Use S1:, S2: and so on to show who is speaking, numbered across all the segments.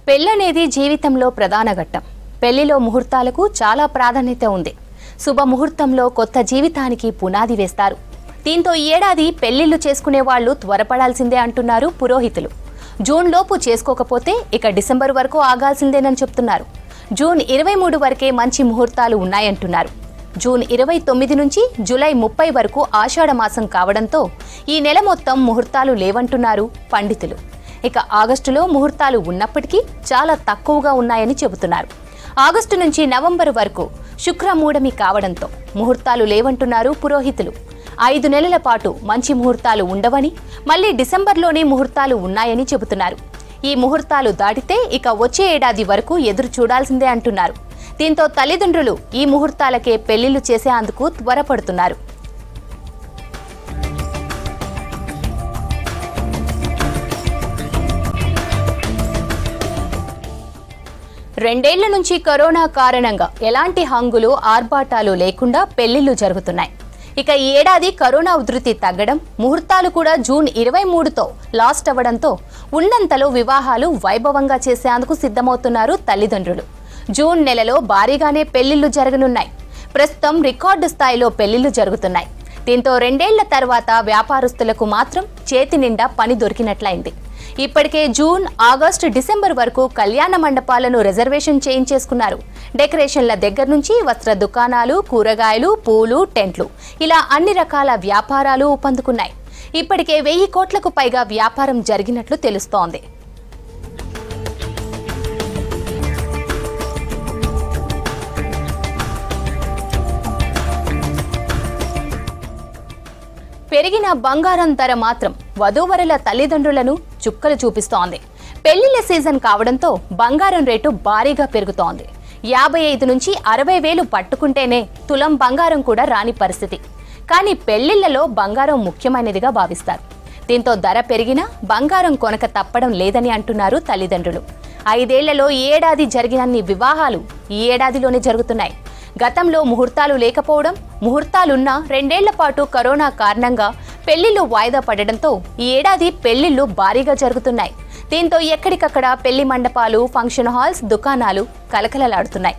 S1: పెళ్ళనేది జీవితంలో ప్రధాన ఘట్టం పెళ్లిలో ముహూర్తాలకు చాలా ప్రాధాన్యత ఉంది శుభ ముహూర్తంలో కొత్త జీవితానికి పునాది వేస్తారు దీంతో ఈ ఏడాది పెళ్లిళ్లు చేసుకునే వాళ్ళు త్వరపడాల్సిందే అంటున్నారు పురోహితులు జూన్ లోపు చేసుకోకపోతే ఇక డిసెంబర్ వరకు ఆగాల్సిందేనని చెప్తున్నారు జూన్ ఇరవై మూడు వరకే మంచి ముహూర్తాలు ఉన్నాయంటున్నారు జూన్ ఇరవై తొమ్మిది నుంచి జూలై ముప్పై వరకు ఆషాఢ మాసం కావడంతో ఈ నెల మొత్తం ముహూర్తాలు లేవంటున్నారు పండితులు ఇక ఆగస్టులో ముహూర్తాలు ఉన్నప్పటికీ చాలా తక్కువగా ఉన్నాయని చెబుతున్నారు ఆగస్టు నుంచి నవంబర్ వరకు శుక్రమూఢమి కావడంతో ముహూర్తాలు లేవంటున్నారు పురోహితులు ఐదు నెలల పాటు మంచి ముహూర్తాలు ఉండవని మళ్ళీ డిసెంబర్లోనే ముహూర్తాలు ఉన్నాయని చెబుతున్నారు ఈ ముహూర్తాలు దాటితే ఇక వచ్చే ఏడాది వరకు ఎదురు చూడాల్సిందే అంటున్నారు దీంతో తల్లిదండ్రులు ఈ ముహూర్తాలకే పెళ్లిళ్లు చేసేందుకు త్వరపడుతున్నారు రెండేళ్ల నుంచి కరోనా కారణంగా ఎలాంటి హంగులు ఆర్భాటాలు లేకుండా పెళ్లిళ్లు జరుగుతున్నాయి ఇక ఈ ఏడాది కరోనా ఉధృతి తగ్గడం ముహూర్తాలు కూడా జూన్ ఇరవై మూడుతో లాస్ట్ అవ్వడంతో ఉన్నంతలో వివాహాలు వైభవంగా చేసేందుకు సిద్ధమవుతున్నారు తల్లిదండ్రులు జూన్ నెలలో భారీగానే పెళ్లిళ్లు జరగనున్నాయి ప్రస్తుతం రికార్డు స్థాయిలో పెళ్లిళ్లు జరుగుతున్నాయి దీంతో రెండేళ్ల తర్వాత వ్యాపారస్తులకు మాత్రం చేతి నిండా పని దొరికినట్లయింది ఇప్పటికే జూన్ ఆగస్టు డిసెంబర్ వరకు కళ్యాణ మండపాలను రిజర్వేషన్ చేయించేసుకున్నారు డెకరేషన్ల దగ్గర నుంచి వస్త్ర దుకాణాలు కూరగాయలు పూలు టెంట్లు ఇలా అన్ని రకాల వ్యాపారాలు ఊపందుకున్నాయి ఇప్పటికే వెయ్యి కోట్లకు పైగా వ్యాపారం జరిగినట్లు తెలుస్తోంది పెరిగిన బంగారం ధర మాత్రం వధూవరుల తల్లిదండ్రులను చుక్కలు చూపిస్తోంది పెళ్లిళ్ల సీజన్ కావడంతో బంగారం రేటు భారీగా పెరుగుతోంది యాభై ఐదు నుంచి అరవై వేలు పట్టుకుంటేనే తులం బంగారం కూడా రాని పరిస్థితి కానీ పెళ్లిళ్లలో బంగారం ముఖ్యమైనదిగా భావిస్తారు దీంతో ధర పెరిగినా బంగారం కొనక తప్పడం లేదని అంటున్నారు తల్లిదండ్రులు ఐదేళ్లలో ఈ ఏడాది జరిగినన్ని వివాహాలు ఈ ఏడాదిలోనే జరుగుతున్నాయి గతంలో ముహూర్తాలు లేకపోవడం ముహూర్తాలున్నా రెండేళ్ల పాటు కరోనా కారణంగా పెళ్లిళ్లు వాయిదా పడడంతో ఈ ఏడాది పెళ్లిళ్లు భారీగా జరుగుతున్నాయి దీంతో ఎక్కడికక్కడ పెళ్లి మండపాలు ఫంక్షన్ హాల్స్ దుకాణాలు కలకలలాడుతున్నాయి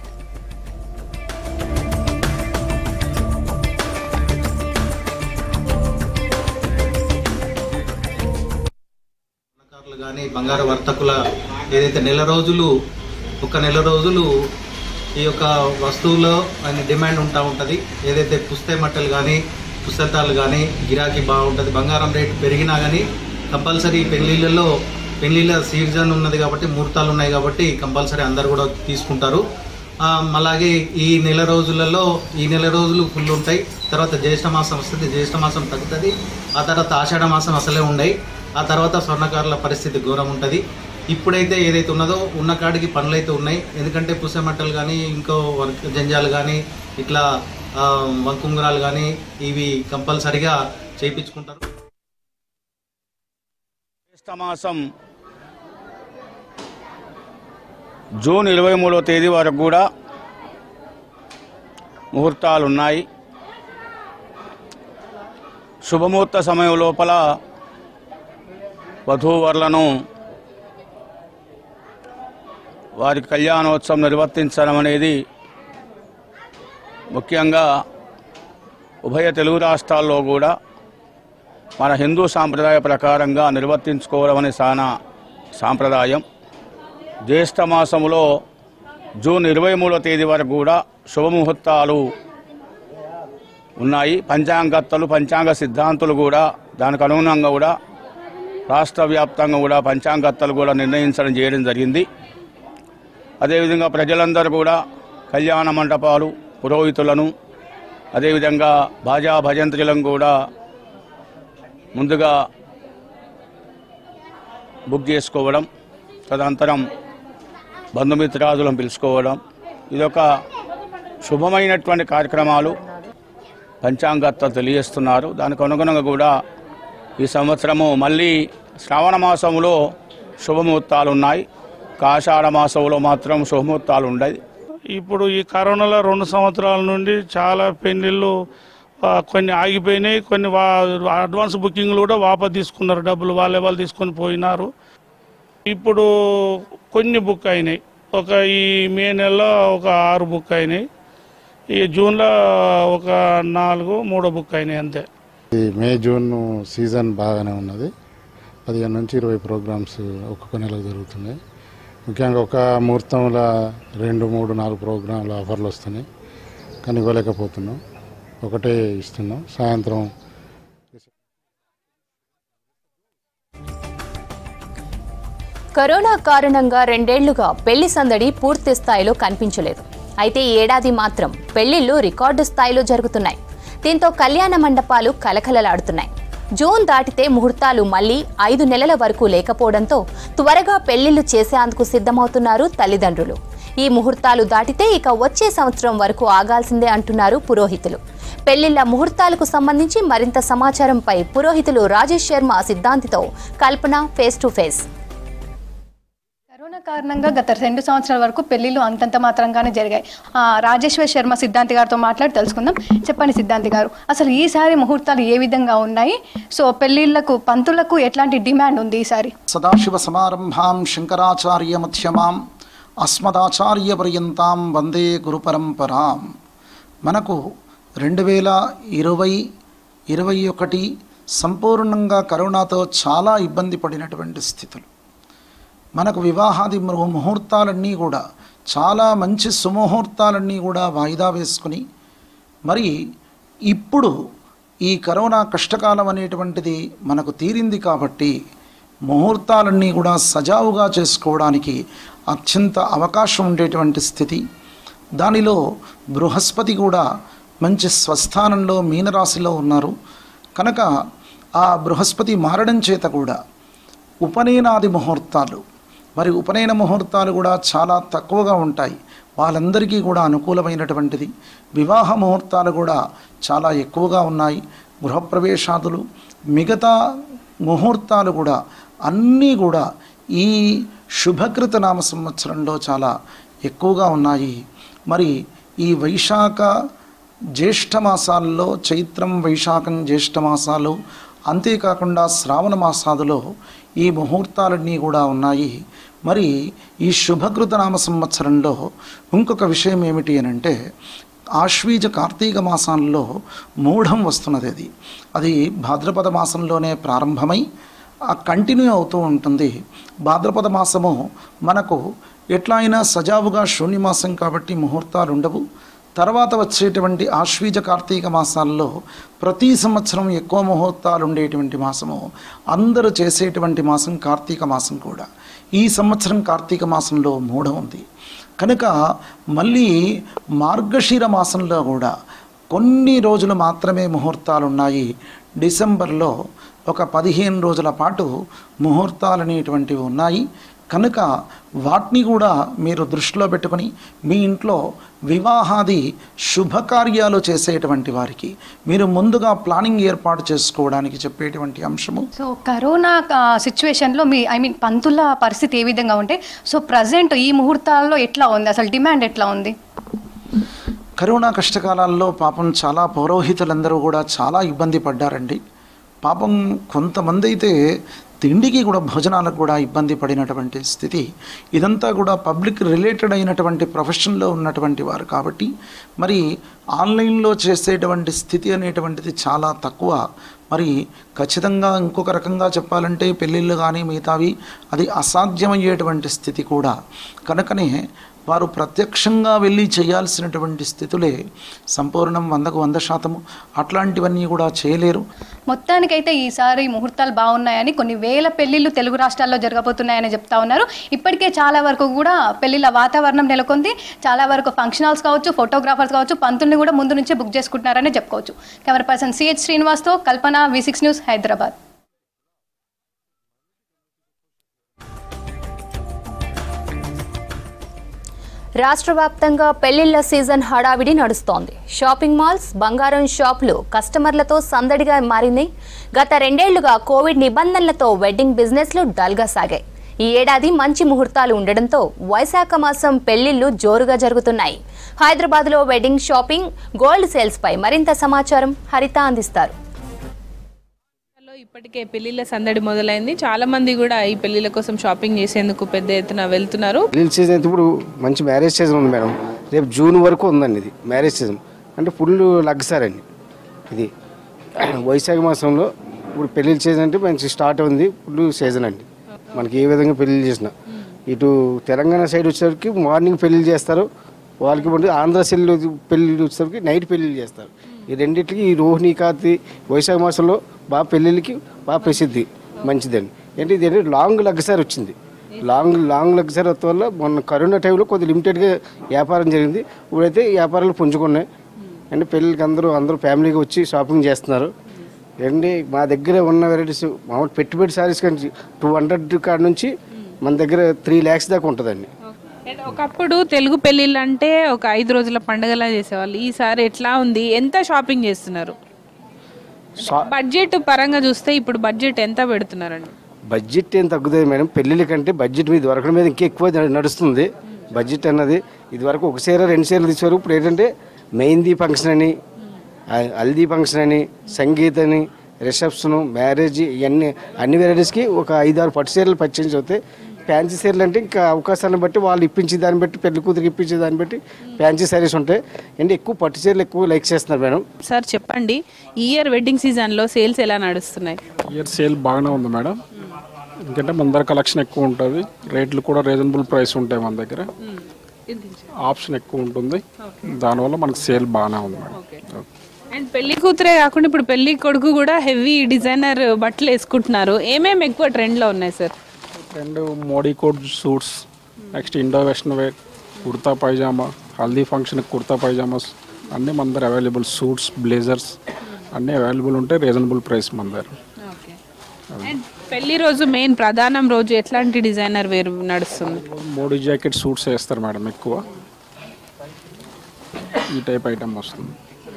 S2: కళాకారులు కానీ బంగారు వర్తకుల ఏదైతే నెల రోజులు ఒక నెల రోజులు ఈ యొక్క వస్తువులో ఆయన డిమాండ్ ఉంటా ఉంటుంది ఏదైతే పుస్తే మట్టలు కానీ పుస్తకాలు కానీ గిరాకీ బాగుంటుంది బంగారం రేటు పెరిగినా కానీ కంపల్సరీ పెళ్ళిళ్ళలో పెళ్ళిళ్ళ సీజన్ ఉన్నది కాబట్టి ముహూర్తాలు ఉన్నాయి కాబట్టి కంపల్సరీ అందరు కూడా తీసుకుంటారు ఆ, అలాగే ఈ నెల రోజులలో ఈ నెల రోజులు ఫుల్ ఉంటాయి తర్వాత జ్యేష్ఠ మాసం వస్తుంది జ్యేష్ఠ మాసం తగ్గుతుంది ఆ తర్వాత ఆషాఢ మాసం అసలే ఉండయి ఆ తర్వాత స్వర్ణకారుల పరిస్థితి ఘోరం ఉంటుంది ఇప్పుడైతే ఏదైతే ఉన్నదో ఉన్న కాడికి పనులు అయితే ఉన్నాయి ఎందుకంటే పుసమట్టలు కానీ ఇంకో వర్క్ జంజాలు కానీ ఇట్లా ఆ, వంకుంగురాలు కానీ ఇవి కంపల్సరిగా చేయించుకుంటారు
S3: జ్యేష్ఠ మాసం జూన్ ఇరవై మూడవ తేదీ వరకు కూడా ముహూర్తాలు ఉన్నాయి శుభముహూర్త సమయం లోపల వధూవరులను వారి కళ్యాణోత్సవం నిర్వర్తించడం అనేది ముఖ్యంగా ఉభయ తెలుగు రాష్ట్రాల్లో కూడా మన హిందూ సాంప్రదాయ ప్రకారంగా నిర్వర్తించుకోవడం అనే సానా సాంప్రదాయం జ్యేష్ఠ మాసములో జూన్ ఇరవై మూడో తేదీ వరకు కూడా శుభముహూర్తాలు ఉన్నాయి పంచాంగత్తలు పంచాంగ సిద్ధాంతులు కూడా దానికి అనుగుణంగా కూడా రాష్ట్ర వ్యాప్తంగా కూడా పంచాంగత్తలు కూడా నిర్ణయించడం చేయడం జరిగింది అదేవిధంగా ప్రజలందరూ కూడా కళ్యాణ మండపాలు పురోహితులను అదేవిధంగా భాజా భజంత్రులను కూడా ముందుగా బుక్ చేసుకోవడం తదనంతరం బంధుమిత్రాదులను పిలుచుకోవడం ఇదొక శుభమైనటువంటి కార్యక్రమాలు పంచాంగత్త తెలియజేస్తున్నారు దానికి అనుగుణంగా కూడా ఈ సంవత్సరము మళ్ళీ శ్రావణ మాసంలో శుభముహూర్తాలు ఉన్నాయి కాషాఢ మాసంలో మాత్రం శుభముహూర్తాలు ఉండయి
S4: ఇప్పుడు ఈ కరోనాలో రెండు సంవత్సరాల నుండి చాలా పెళ్లిళ్ళు ఆ, కొన్ని ఆగిపోయినాయి కొన్ని వా- అడ్వాన్స్ బుకింగ్లు కూడా వాపస్ తీసుకున్నారు డబ్బులు వాళ్ళే వాళ్ళు తీసుకొని పోయినారు ఇప్పుడు కొన్ని బుక్ అయినాయి ఒక ఈ మే నెలలో ఒక ఆరు బుక్ అయినాయి ఈ జూన్లో ఒక నాలుగు మూడో బుక్ అయినాయి అంతే
S5: ఈ మే జూన్ సీజన్ బాగానే ఉన్నది పదిహేను నుంచి ఇరవై ప్రోగ్రామ్స్ ఒక్కొక్క నెలకు జరుగుతున్నాయి ముఖ్యంగా ఒక ముహూర్తంలో రెండు మూడు నాలుగు ప్రోగ్రాంల ఆఫర్లు వస్తున్నాయి కానీ ఇవ్వలేకపోతున్నాం ఒకటే ఇస్తున్నాం సాయంత్రం
S1: కరోనా కారణంగా రెండేళ్లుగా పెళ్లి సందడి పూర్తి స్థాయిలో కనిపించలేదు అయితే ఈ ఏడాది మాత్రం పెళ్లిళ్లు రికార్డు స్థాయిలో జరుగుతున్నాయి దీంతో కళ్యాణ మండపాలు కలకలలాడుతున్నాయి జూన్ దాటితే ముహూర్తాలు మళ్లీ ఐదు నెలల వరకు లేకపోవడంతో త్వరగా పెళ్లిళ్లు చేసేందుకు సిద్ధమవుతున్నారు తల్లిదండ్రులు ఈ ముహూర్తాలు దాటితే ఇక వచ్చే సంవత్సరం వరకు ఆగాల్సిందే అంటున్నారు పురోహితులు పెళ్లిళ్ల ముహూర్తాలకు సంబంధించి మరింత సమాచారంపై పురోహితులు రాజేష్ శర్మ సిద్ధాంతితో Kalpana face to face
S6: corona కారణంగా గత రెండు సంవత్సరాల వరకు పెళ్లిళ్ళు అంతంత మాత్రంగానే జరిగాయి ఆ, రాజేశ్వర్ శర్మ సిద్ధాంతి గారితో మాట్లాడి తెలుసుకుందాం చెప్పండి సిద్ధాంతి గారు అసలు ఈసారి ముహూర్తాలు ఏ విధంగా ఉన్నాయి సో పెళ్లిళ్లకు పంతులకు ఎట్లాంటి డిమాండ్ ఉంది ఈసారి
S7: సదాశివసమారంభాం శంకరాచార్యమధ్యమాం అస్మదాచార్యపర్యంతాం వందే గురుపరంపరాం మనకు రెండు వేల ఇరవై ఇరవై ఒకటి సంపూర్ణంగా కరోనాతో చాలా ఇబ్బంది పడినటువంటి స్థితులు మనకు వివాహాది మృ- ముహూర్తాలన్నీ కూడా చాలా మంచి సుముహూర్తాలన్నీ కూడా వాయిదా వేసుకుని మరి ఇప్పుడు ఈ కరోనా కష్టకాలం అనేటువంటిది మనకు తీరింది కాబట్టి ముహూర్తాలన్నీ కూడా సజావుగా చేసుకోవడానికి అత్యంత అవకాశం ఉండేటువంటి స్థితి దానిలో బృహస్పతి కూడా మంచి స్వస్థానంలో మీనరాశిలో ఉన్నారు కనుక ఆ బృహస్పతి మారడం చేత కూడా ఉపనయనాది ముహూర్తాలు మరి ఉపనయన ముహూర్తాలు కూడా చాలా తక్కువగా ఉంటాయి వాళ్ళందరికీ కూడా అనుకూలమైనటువంటిది వివాహ ముహూర్తాలు కూడా చాలా ఎక్కువగా ఉన్నాయి గృహప్రవేశాదులు మిగతా ముహూర్తాలు కూడా అన్నీ కూడా ఈ శుభకృత నామ సంవత్సరంలో చాలా ఎక్కువగా ఉన్నాయి మరి ఈ వైశాఖ జ్యేష్ఠ మాసాల్లో చైత్రం వైశాఖం జ్యేష్ఠ మాసాలు అంతేకాకుండా శ్రావణ మాసాదులో ఈ ముహూర్తాలన్నీ కూడా ఉన్నాయి మరి ఈ శుభకృత నామ సంవత్సరంలో ఇంకొక విషయం ఏమిటి అని అంటే ఆశ్వీజ కార్తీక మాసంలో మూఢం వస్తున్నది అది అది భాద్రపద మాసంలోనే ప్రారంభమై ఆ కంటిన్యూ అవుతూ ఉంటుంది భాద్రపద మాసము మనకు ఎట్లా అయినా సజావుగా శూన్యమాసం కాబట్టి ముహూర్తాలు ఉండవు తర్వాత వచ్చేటువంటి ఆశ్వీజ కార్తీక మాసాల్లో ప్రతి సంవత్సరం ఎక్కువ ముహూర్తాలు ఉండేటువంటి మాసము అందరూ చేసేటువంటి మాసం కార్తీక మాసం కూడా ఈ సంవత్సరం కార్తీక మాసంలో మూఢం ఉంది కనుక మళ్ళీ మార్గశిర మాసంలో కూడా కొన్ని రోజులు మాత్రమే ముహూర్తాలు ఉన్నాయి డిసెంబర్లో ఒక పదిహేను రోజుల పాటు ముహూర్తాలు అనేటువంటివి ఉన్నాయి కనుక వాటిని కూడా మీరు దృష్టిలో పెట్టుకొని మీ ఇంట్లో వివాహాది శుభకార్యాలు చేసేటువంటి వారికి మీరు ముందుగా ప్లానింగ్ ఏర్పాటు చేసుకోవడానికి చెప్పేటువంటి అంశము
S6: సో కరోనా సిచ్యువేషన్లో మీ ఐ మీన్ పంతుల పరిస్థితి ఏ విధంగా ఉంటే సో ప్రజెంట్ ఈ ముహూర్తాల్లో ఎట్లా ఉంది అసలు డిమాండ్ ఎట్లా ఉంది
S7: కరోనా కష్టకాలాల్లో పాపం చాలా పౌరోహితులందరూ కూడా చాలా ఇబ్బంది పడ్డారండి పాపం కొంతమంది అయితే తిండికి కూడా భోజనాలకు కూడా ఇబ్బంది పడినటువంటి స్థితి ఇదంతా కూడా పబ్లిక్ రిలేటెడ్ అయినటువంటి ప్రొఫెషన్లో ఉన్నటువంటి వారు కాబట్టి మరి ఆన్లైన్లో చేసేటువంటి స్థితి అనేటువంటిది చాలా తక్కువ మరి ఖచ్చితంగా ఇంకొక రకంగా చెప్పాలంటే పెళ్ళిళ్ళు కానీ మిగతావి అది అసాధ్యమయ్యేటువంటి స్థితి కూడా కనుకనే వారు ప్రత్యక్షంగా వెళ్ళి చేయాల్సినటువంటి స్థితులే సంపూర్ణం వందకు వంద శాతము అట్లాంటివన్నీ కూడా చేయలేరు
S6: మొత్తానికైతే ఈసారి ముహూర్తాలు బాగున్నాయని కొన్ని వేల పెళ్లిళ్ళు తెలుగు రాష్ట్రాల్లో జరగబోతున్నాయని చెప్తా ఉన్నారు ఇప్పటికే చాలా వరకు కూడా పెళ్లిళ్ళ వాతావరణం నెలకొంది చాలా వరకు ఫంక్షన్ హాల్స్ కావచ్చు ఫోటోగ్రాఫర్స్ కావచ్చు పంతుల్ని కూడా ముందు నుంచే బుక్ చేసుకుంటున్నారని చెప్పుకోవచ్చు కెమెరా పర్సన్ సిహెచ్ శ్రీనివాస్తో Kalpana V six news Hyderabad
S1: రాష్ట్ర వ్యాప్తంగా పెళ్లిళ్ల సీజన్ హడావిడి నడుస్తోంది షాపింగ్ మాల్స్ బంగారం షాపులు కస్టమర్లతో సందడిగా మారింది గత రెండేళ్లుగా కోవిడ్ నిబంధనలతో వెడ్డింగ్ బిజినెస్లు డల్గా సాగాయి ఈ ఏడాది మంచి ముహూర్తాలు ఉండడంతో వైశాఖ మాసం పెళ్లిళ్లు జోరుగా జరుగుతున్నాయి హైదరాబాద్లో వెడ్డింగ్ షాపింగ్ గోల్డ్ సేల్స్ పై మరింత సమాచారం హరిత అందిస్తారు
S8: లో ఇప్పటికే పెళ్లిళ్ళ సందడి మొదలైంది చాలా మంది కూడా ఈ పెళ్లిళ్ళ కోసం షాపింగ్ చేసేందుకు పెద్ద ఎత్తున వెళ్తున్నారు
S9: పెళ్లి సీజన్ అయితే ఇప్పుడు మంచి మ్యారేజ్ సీజన్ ఉంది మేడం రేపు జూన్ వరకు ఉందండి ఇది మ్యారేజ్ సీజన్ అంటే ఫుల్ లగ్సారండి ఇది వైశాఖ మాసంలో ఇప్పుడు పెళ్లి సీజన్ అంటే మంచి స్టార్ట్ ఉంది ఫుల్ సీజన్ అండి మనకి ఏ విధంగా పెళ్లి చేసినా ఇటు తెలంగాణ సైడ్ వచ్చేసరికి మార్నింగ్ పెళ్లి చేస్తారు వాళ్ళకి ముందు ఆంధ్ర సైడ్ పెళ్లి వచ్చేసరికి నైట్ పెళ్లి చేస్తారు ఈ రెండింటికి ఈ రోహిణి కార్తి వైశాఖ మాసంలో బాగా పెళ్ళిళ్ళకి బాగా ప్రసిద్ధి మంచిదండి ఏంటి ఇది ఏంటి లాంగ్ లగ్సారి వచ్చింది లాంగ్ లాంగ్ లగ్జరీ వల్ల మొన్న కరోనా టైంలో కొద్ది లిమిటెడ్గా వ్యాపారం జరిగింది ఇప్పుడైతే వ్యాపారాలు పుంజుకున్నాయి అంటే పెళ్ళికి అందరూ అందరూ ఫ్యామిలీగా వచ్చి షాపింగ్ చేస్తున్నారు ఏంటి మా దగ్గర ఉన్న వెరైటీస్ మామూలు పెట్టుబడి సారీస్ కానీ టూ హండ్రెడ్ కాడ నుంచి మన దగ్గర త్రీ ల్యాక్స్ దాకా ఉంటుందండి
S8: అండ్ ఒకప్పుడు తెలుగు పెళ్లిళ్ళు అంటే ఒక ఐదు రోజుల పండుగలా చేసేవాళ్ళు ఈసారి ఎట్లా ఉంది ఎంత షాపింగ్ చేస్తున్నారు బడ్జెట్ పరంగా చూస్తే ఇప్పుడు బడ్జెట్ ఎంత పెడుతున్నారండి
S9: బడ్జెట్ ఏం తగ్గుతుంది మేడం పెళ్ళిళ్ళ కంటే బడ్జెట్ మీద దొరకడం మీద ఇంకా ఎక్కువ న- నడుస్తుంది బడ్జెట్ అన్నది ఇదివరకు ఒక చీర రెండు చీరలు తీసేవారు ఇప్పుడు ఏంటంటే మెహందీ ఫంక్షన్ అని ఆ- హల్దీ ఫంక్షన్ అని సంగీత్ అని రిసెప్షన్ మ్యారేజ్ ఇవన్నీ అన్ని వెరైటీస్కి ఒక ఐదు ఆరు పట్టు చీరలు పర్చేజ్ అవుతాయి ఫ్యాన్సీ చీరలు అంటే ఇంకా అవకాశాలను బట్టి వాళ్ళు ఇప్పించే దాన్ని బట్టి పెళ్లి కూతురికి ఇప్పించే దాన్ని బట్టి ఫ్యాన్సీ సారీస్ ఉంటాయి అంటే ఎక్కువ పట్టు చీరలు ఎక్కువ లైక్ చేస్తున్నారు మేడం
S8: సార్ చెప్పండి ఈ ఇయర్ వెడ్డింగ్ సీజన్లో సేల్స్ ఎలా నడుస్తున్నాయి
S10: ఇయర్ సేల్ బాగానే ఉంది మేడం ఎందుకంటే మన దగ్గర కలెక్షన్ ఎక్కువ ఉంటుంది రేట్లు కూడా రీజనబుల్ ప్రైస్ ఉంటాయి మన దగ్గర ఆప్షన్ ఎక్కువ ఉంటుంది దానివల్ల మనకు సేల్ బాగానే ఉంది మేడం ఓకే.
S8: అండ్ పెళ్లి కూతురే కాకుండా ఇప్పుడు పెళ్లి కొడుకు కూడా హెవీ డిజైనర్ బట్టలు వేసుకుంటున్నారు ఏమేమి ఎక్కువ ట్రెండ్లో ఉన్నాయి sir
S10: and Modi coat suits next Indo western wear kurta pyjama haldi function kurta pyjamas అన్నీ మన దగ్గర అవైలబుల్ సూట్స్ బ్లేజర్స్ అన్నీ అవైలబుల్ ఉంటాయి రీజనబుల్ ప్రైస్ మన దగ్గర
S8: అండ్ పెళ్లి రోజు మెయిన్ ప్రధానం రోజు ఎట్లాంటి డిజైనర్ వేరు నడుస్తుంది
S10: మోడీ జాకెట్ సూట్స్ వేస్తారు మేడం ఎక్కువ ఈ టైప్ ఐటమ్ వస్తుంది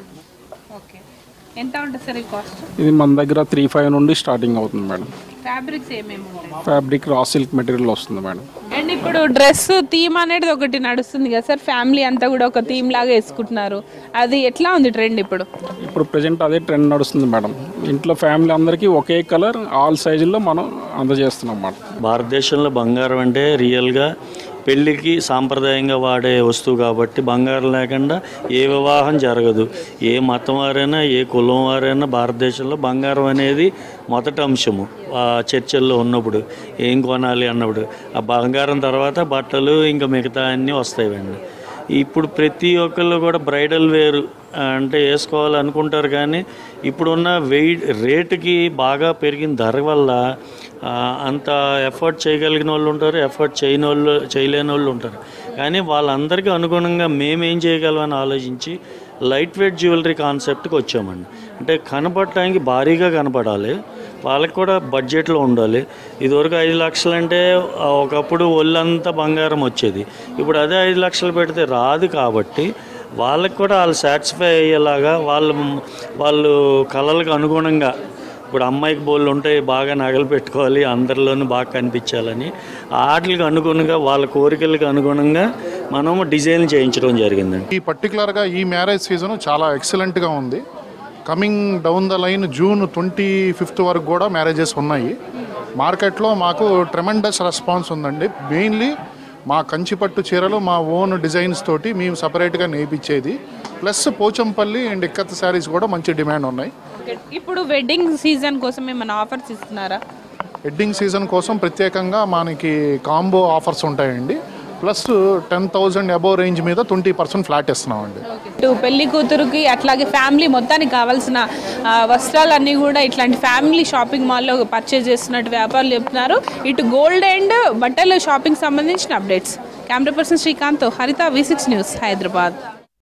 S8: ఓకే ఎంత ఉంటుంది సార్ ఈ కాస్ట్
S10: ఇది మన దగ్గర త్రీ ఫైవ్ నుండి స్టార్టింగ్ అవుతుంది మేడం
S8: ఫ్యాబ్రిక్స్ ఏమేమి ఉంటాయి
S10: ఫ్యాబ్రిక్ రా సిల్క్ మెటీరియల్ వస్తుంది మేడం
S8: అండ్ ఇప్పుడు డ్రెస్ థీమ్ అనేది ఒకటి నడుస్తుంది కదా సార్ ఫ్యామిలీ అంతా కూడా ఒక థీమ్ లాగా వేసుకుంటున్నారు అది ఎట్లా ఉంది ట్రెండ్ ఇప్పుడు
S10: ఇప్పుడు ప్రజెంట్ అదే ట్రెండ్ నడుస్తుంది మేడం ఇంట్లో ఫ్యామిలీ అందరికీ ఒకే కలర్ ఆల్ సైజుల్లో మనం అందజేస్తున్నాం అన్నమాట
S11: భారతదేశంలో బంగారం అంటే రియల్గా పెళ్ళికి సాంప్రదాయంగా వాడే వస్తువు కాబట్టి బంగారం లేకుండా ఏ వివాహం జరగదు ఏ మతం వారైనా ఏ కులం వారైనా భారతదేశంలో బంగారం అనేది మొదటి అంశము ఆ చర్చల్లో ఉన్నప్పుడు ఏం కొనాలి అన్నప్పుడు ఆ బంగారం తర్వాత బట్టలు ఇంకా మిగతా అన్నీ వస్తాయండి ఇప్పుడు ప్రతి ఒక్కళ్ళు కూడా బ్రైడల్ వేర్ అంటే వేసుకోవాలనుకుంటారు కానీ ఇప్పుడున్న వెయిట్ రేటుకి బాగా పెరిగిన ధర వల్ల ఆ, అంత ఎఫర్ట్ చేయగలిగిన వాళ్ళు ఉంటారు ఎఫర్ట్ చేయని వాళ్ళు చేయలేని వాళ్ళు ఉంటారు కానీ వాళ్ళందరికీ అనుగుణంగా మేమేం చేయగలమని ఆలోచించి లైట్ వెయిట్ జ్యువెలరీ కాన్సెప్ట్కి వచ్చామండి అంటే కనపడటానికి భారీగా కనపడాలి వాళ్ళకి కూడా బడ్జెట్లో ఉండాలి ఇదివరకు ఐదు లక్షలు అంటే ఆ, ఒకప్పుడు ఒళ్ళంతా బంగారం వచ్చేది ఇప్పుడు అదే ఐదు లక్షలు పెడితే రాదు కాబట్టి వాళ్ళకి కూడా వాళ్ళు సాటిస్ఫై అయ్యేలాగా వాళ్ళు వాళ్ళు కళలకు అనుగుణంగా ఇప్పుడు అమ్మాయికి బోళ్ళు ఉంటాయి బాగా నగలు పెట్టుకోవాలి అందరిలోనూ బాగా కనిపించాలని వాటికి అనుగుణంగా వాళ్ళ కోరికలకు అనుగుణంగా మనము డిజైన్ చేయించడం జరిగిందండి
S12: ఈ పర్టికులర్గా ఈ మ్యారేజ్ సీజన్ చాలా ఎక్సలెంట్గా ఉంది coming down the line June twenty fifth వరకు కూడా మ్యారేజెస్ ఉన్నాయి మార్కెట్లో మాకు ట్రెమెండస్ రెస్పాన్స్ ఉందండి మెయిన్లీ మా కంచిపట్టు చీరలు మా ఓన్ డిజైన్స్ తోటి మేము సపరేట్గా నేర్పించేది ప్లస్ పోచంపల్లి అండ్ ఇక్కత్ శారీస్ కూడా మంచి డిమాండ్ ఉన్నాయి
S8: ఇప్పుడు వెడ్డింగ్ సీజన్ కోసం ఏమైనా ఆఫర్స్ ఇస్తున్నారా
S12: వెడ్డింగ్ సీజన్ కోసం ప్రత్యేకంగా మనకి కాంబో ఆఫర్స్ ఉంటాయండి plus ten thousand above range మీద ట్వంటీ పర్సెంట్ ఫ్లాట్ ఇస్తున్నామండి
S8: ఇటు పెళ్లి కూతురుకి అట్లాగే ఫ్యామిలీ మొత్తానికి కావాల్సిన ఆ, వస్త్రాలన్నీ కూడా ఇట్లాంటి ఫ్యామిలీ షాపింగ్ మాల్లో పర్చేజ్ చేస్తున్నట్టు వ్యాపారులు చెప్తున్నారు ఇటు గోల్డ్ అండ్ బట్టల షాపింగ్ సంబంధించిన updates camera person Srikanth Haritha V six news Hyderabad